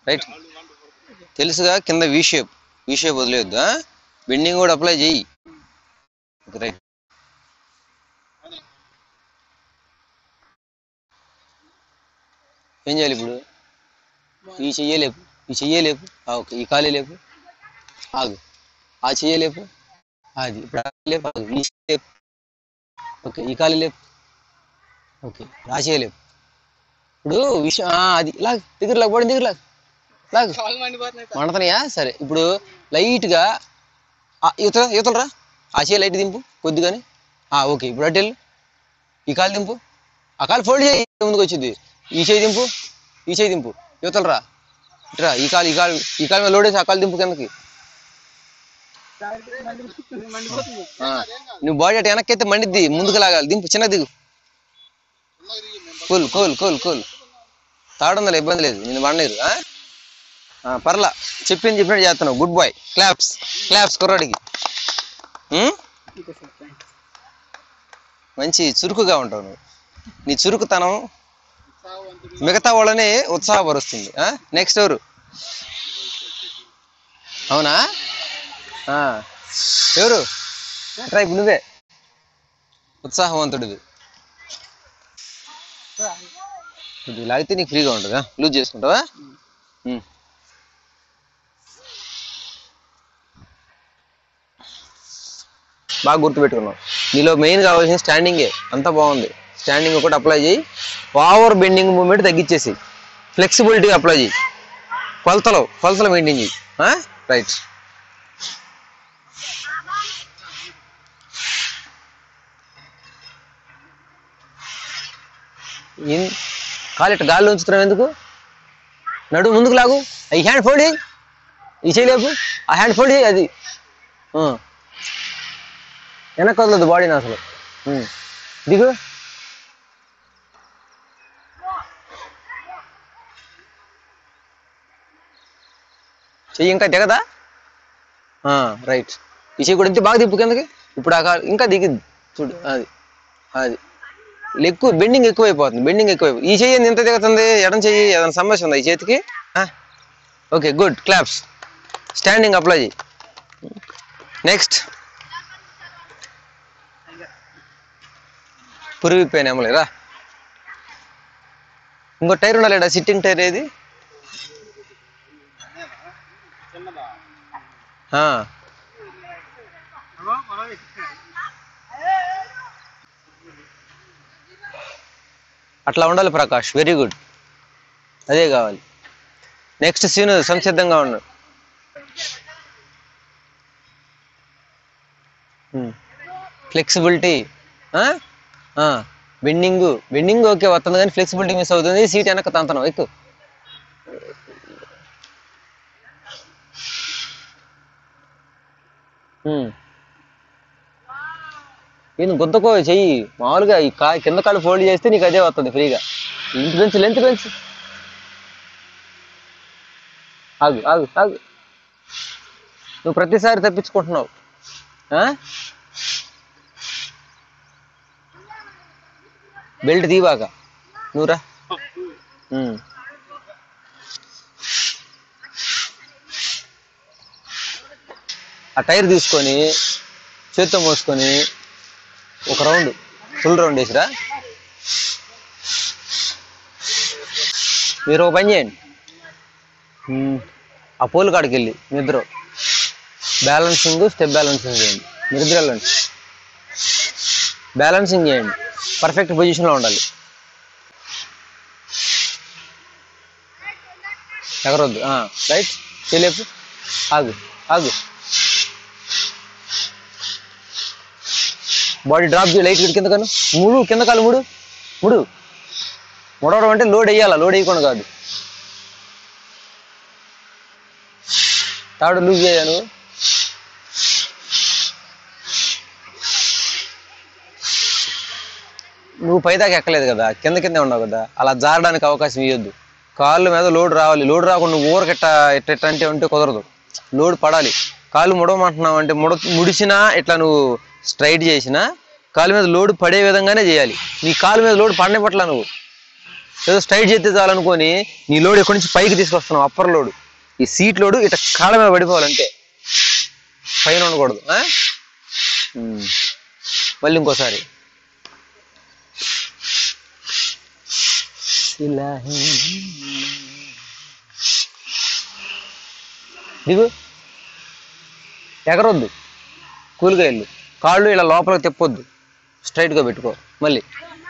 Right తెలుసుగా కింద V shape V shape వదిలేయొద్దు బెండింగ్ కూడా అప్లై చెయ్యి రైట్ ఏం చేయాలి ఇప్పుడు ఈ చెయ్యలేపు ఈ చెయ్యలేపు ఓకే ఈ ఖాళీ లేపు ఆగు ఆ చెయ్యలేపు అది ఇప్పుడు ఆ లేపు ఆగు ఈ చెయ్యి లేపు ఓకే ఈ ఖాళీ లేపు ఓకే ఆ చేయలేపు ఇప్పుడు విషయం అది లాగ్ దగ్గర లాగ్ పడి దగ్గర లాగ్ లాగ్ మండతనయా సరే ఇప్పుడు లైట్గా యువత యువతలరా ఆ చేయి లైట్ దింపు కొద్దిగాని ఆ, ఓకే ఇప్పుడు అటు వెళ్ళు ఈ కాలు దింపు ఆ కాలు ఫోల్డ్ చేయి ముందుకు వచ్చింది ఈ చేయి దింపు ఈ చేయి దింపు యువతలరా ఇట్రా ఈ కాలు ఈ కాలు ఈ కాలు మీద లోడేసి ఆ కాలు దింపు కిందకి ఆ, నువ్వు బాడీ అటు వెనక్కి అయితే మండిద్ది ముందుకు లాగాలి దింపు చిన్న దిగు కూల్ కూల్ కూల్ కూల్ తాడుందలే ఇబ్బంది లేదు నేను వండలేదు పర్లా చెప్పింది చెప్పినట్టు చేస్తున్నావు గుడ్ బాయ్ క్లాప్స్ క్లాప్స్ కుర్రాడికి ఉం? మంచి చురుకుగా ఉంటావు నువ్వు నీ చురుకుతనం మిగతా వాళ్ళని ఉత్సాహపరుస్తుంది నెక్స్ట్ ఎవరు అవునా ఆ. ఎవరు ట్రై నువ్వే ఉత్సాహవంతుడివి ఇది లాగితే నీకు ఫ్రీగా ఉంటుందా లూజ్ చేసుకుంటావా ఉమ్. బాగా గుర్తుపెట్టుకున్నావు నీలో మెయిన్ కావాల్సిన స్టాండింగే అంతా బాగుంది స్టాండింగ్ ఒకటి అప్లై చేయి ఓవర్ బెండింగ్ మూమెంట్ తగ్గించేసి ఫ్లెక్సిబిలిటీ అప్లై చేయి కొలతలు కొలతలు మెయింటైన్ చేయి రైట్ ఏం కాలు ఇట్ట గాల్లో ఉంచుతున్నావు ఎందుకు నడు ముందుకు లాగు ఈ హ్యాండ్ ఫోల్డ్ చేయి ఈ చేయలేపు ఆ హ్యాండ్ ఫోల్డ్ చేయి అది ఆ. వెనక్కి వదలదు బాడీని అసలు ఉమ్. దిగు చెయ్యి ఇంకా దిగదా రైట్ ఈ చెయ్యి కూడా ఇంత బాగా తిప్పు కిందకి ఇప్పుడు ఆ కాలు ఇంకా దిగింది చూడు అది అది ఎక్కువ బెండింగ్ ఎక్కువైపోతుంది బెండింగ్ ఎక్కువ ఈ చెయ్యి ఎంత దిగుతుంది ఎడం చెయ్యి ఏదైనా సమస్య ఉందా ఈ చేతికి okay good claps standing apply చేయి నెక్స్ట్ పురిగిపోయిన ఏమలేరా ఇంకో టైర్ ఉండాలి సిట్టింగ్ టైర్ ఏది ఆ, అట్లా ఉండాలి ప్రకాష్ వెరీ గుడ్ అదే కావాలి నెక్స్ట్ సీన్ సంసిద్ధంగా ఉన్నాడు ఫ్లెక్సిబిలిటీ బెండింగ్ బెండింగ్ ఓకే వస్తుంది కానీ ఫ్లెక్సిబిలిటీ మిస్ అవుతుంది సీట్ వెనక తంతనం ఎక్కువ నేను గుద్దకో చెయ్యి మామూలుగా ఈ కా కింద కాళ్ళు ఫోల్డ్ చేస్తే నీకు అదే వస్తుంది ఫ్రీగా లెంత్ పెంచు లెంత్ పెంచు ఆగు ఆగు ఆగు నువ్వు ప్రతిసారి తప్పించుకుంటున్నావు ఆ? బెల్ట్ తీవాక నువ్వురా ఉమ్. ఆ టైర్ తీసుకొని చేత్తో మోసుకొని ఒక రౌండ్ ఫుల్ రౌండ్ వేసిరా మీరు ఒక పని చేయండి ఉమ్, ఆ పోల్ కాడికి వెళ్ళి నిద్ర బ్యాలెన్సింగ్ స్టెప్ బ్యాలెన్సింగ్ చేయండి నిద్ర వెళ్ళండి బ్యాలెన్సింగ్ చేయండి పర్ఫెక్ట్ పొజిషన్లో ఉండాలి ఎగరొద్దు రైట్ చేయలేపు ఆగు ఆగు బాడీ డ్రాప్ చేయి లైట్ కింద కను ముడు కింద కాలు ముడు ముడు ముడవడం అంటే లోడ్ వేయాలా లోడ్ వేయకుండా కాదు తాడు లూజ్ చేయను నువ్వు పైదాకా ఎక్కలేదు కదా కింద కిందే ఉన్నావు కదా అలా జారడానికి అవకాశం ఇవ్వద్దు కాళ్ళ మీద లోడ్ రావాలి లోడ్ రాకుండా నువ్వు ఊరకెట్ట ఎట్ట ఎట్ట అంటే ఉంటే కుదరదు లోడ్ పడాలి కాళ్ళు ముడవమంటున్నావు అంటే ముడ ముడిచినా ఇట్లా నువ్వు స్ట్రైట్ చేసినా కాలు మీద లోడ్ పడే విధంగానే చేయాలి నీ కాలు మీద లోడ్ పడనే పట్ల నువ్వు ఏదో స్ట్రైట్ చేస్తే చాలనుకొని నీ లోడ్ ఎక్కడి నుంచి పైకి తీసుకొస్తున్నావు అప్పర్ లోడ్ ఈ సీట్ లోడ్ ఇట కాళ్ళ మీద పడిపోవాలంటే పైన ఉండకూడదు ఆ? ఉమ్. మళ్ళీ ఇంకోసారి ఇలా హే దిగు ఎగరొద్దు కూలిగా వెళ్ళు కాళ్ళు ఇలా లోపలికి తిప్పొద్దు స్ట్రైట్గా పెట్టుకో మళ్ళీ